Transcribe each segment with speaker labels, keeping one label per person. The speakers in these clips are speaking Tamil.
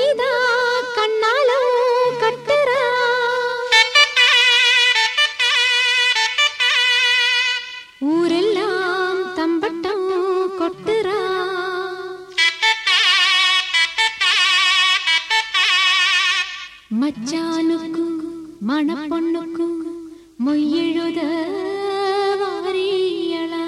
Speaker 1: நீதா கண்ணாலும் கட்டுறா ஊரெல்லாம் தம்பட்டம் கொட்டுறா மச்சானுக்கும் மணப்பொண்ணுக்கும் மொய்யெழுத வாரியளா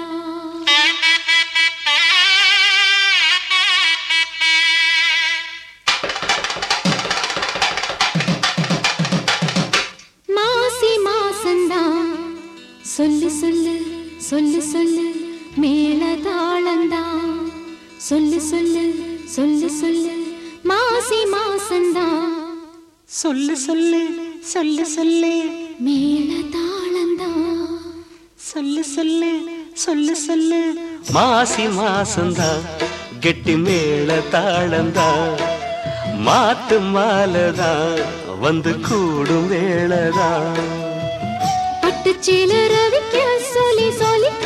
Speaker 1: மாசி மாசந்தான் சொல்லு சொல்லு சொல்லு சொல்லு மேல தாளந்தான் சொல்லு சொல்லு சொல்லு சொல்லு மாசி மாசந்தான்
Speaker 2: சொல்லு சொல்லு சொல்லு சொல்லு
Speaker 1: மேல தாளந்தான்
Speaker 2: சொல்லு சொல்லு சொல்லு சொல்லு மாசி மாசந்தா கெட்டி மேல தாளந்தா மாத்து மாலதா வந்து கூடும் வேளதா
Speaker 1: பட்டு ரவிக்க சொல்லி சொல்லிக்க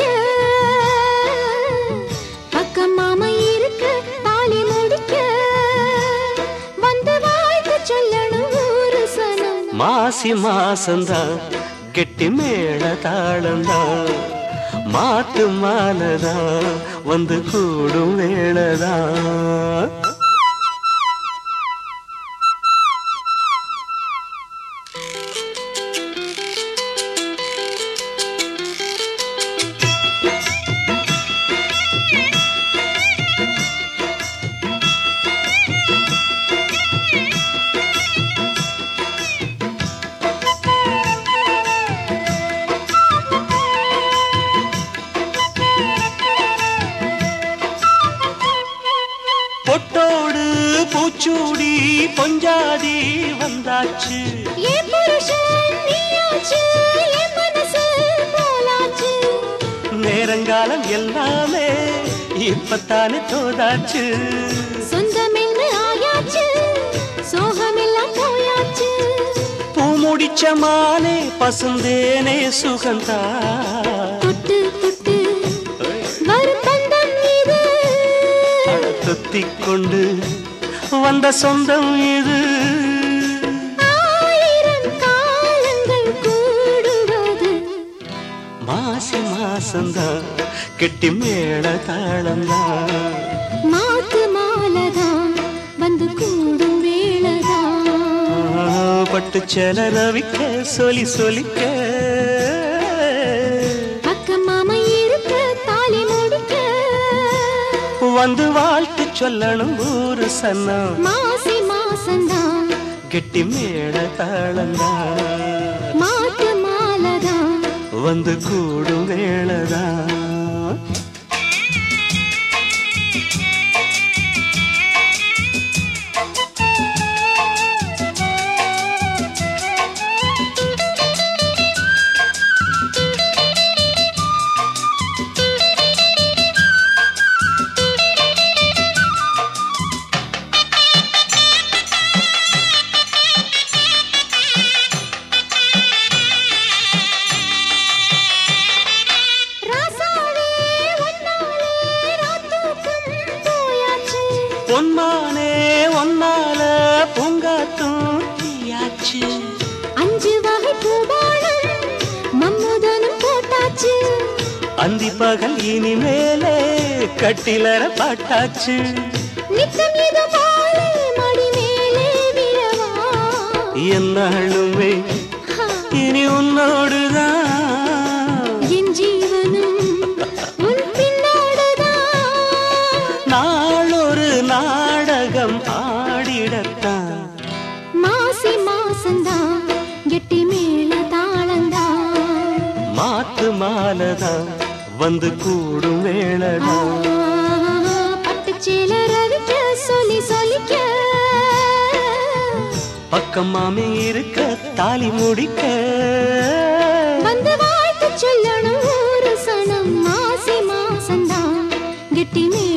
Speaker 1: பக்கம் மாமா இருக்க தாலி முடிக்க வந்து வாழ்த்து சொல்லணும் ஒரு சனம்
Speaker 2: மாசி மாசந்தா கெட்டி மேல தாளந்தா மாத்து மாலதா வந்து கூடும் வேளதா பொட்டோடு பூச்சூடி பொஞ்சாதி வந்தாச்சு
Speaker 1: என் புருஷன் நீயாச்சு, என் மனசு போலாச்சு.
Speaker 2: நேரங்காலம் எல்லாமே இப்பத்தானே தோதாச்சு
Speaker 1: சொந்தமென்று ஆயாச்சு, சோகமெல்லாம் போயாச்சு.
Speaker 2: பூ முடிச்ச மானே பசுந்தேனே சுகந்தா
Speaker 1: தொட்டு தொட்டு வரும் பந்தம் இது.
Speaker 2: தொத்திக் கொண்டு வந்த சொந்தம் இது
Speaker 1: ஆயிரம் காலங்கள் கூடுவது.
Speaker 2: மாசி மாசந்தா கெட்டி மேள தாளந்தா
Speaker 1: மாத்து மாலைதான் வந்து கூடும் வேளைதான்.
Speaker 2: பட்டு செல ரவிக்க சொல்லி சொல்லிக்க
Speaker 1: பக்கம் மாமா இருக்க தாலி முடிக்க
Speaker 2: வந்து வாழ்த்து சொல்லணும் ஊரு சன்னம்
Speaker 1: மாசி மாசந்தான்
Speaker 2: கெட்டி மேள தாளந்தா
Speaker 1: மாத்து மாலதான்
Speaker 2: வந்து கூடும் வேளதா
Speaker 1: ராசாவே ஒன்னாலே ராத்தூக்கம் போயாச்சு
Speaker 2: பொன்மானே ஒன்னால பூங்காத்தும் தீயாச்சு
Speaker 1: அஞ்சு வகை பூபாலம் மம்முதனும் போட்டாச்சு
Speaker 2: அந்தி பகல் இனிமேலே கட்டிலற பாட்டாச்சு
Speaker 1: நித்தம் இது மாலை மடி மேலே விழவா
Speaker 2: என்னாலுமே
Speaker 1: ஹா,
Speaker 2: இனி உன்னோடுதான்
Speaker 1: என் ஜீவனும் உன் பின்னோடுதான்
Speaker 2: நாளொரு நாடகம் ஆடிடத்தான்
Speaker 1: மாசி மாசந்தான் கெட்டி மேல தாளந்தான்
Speaker 2: மாத்து மாலதான் வந்து கூடும் வேளதான்
Speaker 1: பட்டுச்சேல ரவிக்க சொல்லி சொல்லிக்க
Speaker 2: பக்கம் மாமி இருக்க தாலி முடிக்க
Speaker 1: வந்து வாழ்த்து சொல்லணும் ஒரு சனம் மாசி மாசந்தான் கெட்டி மேல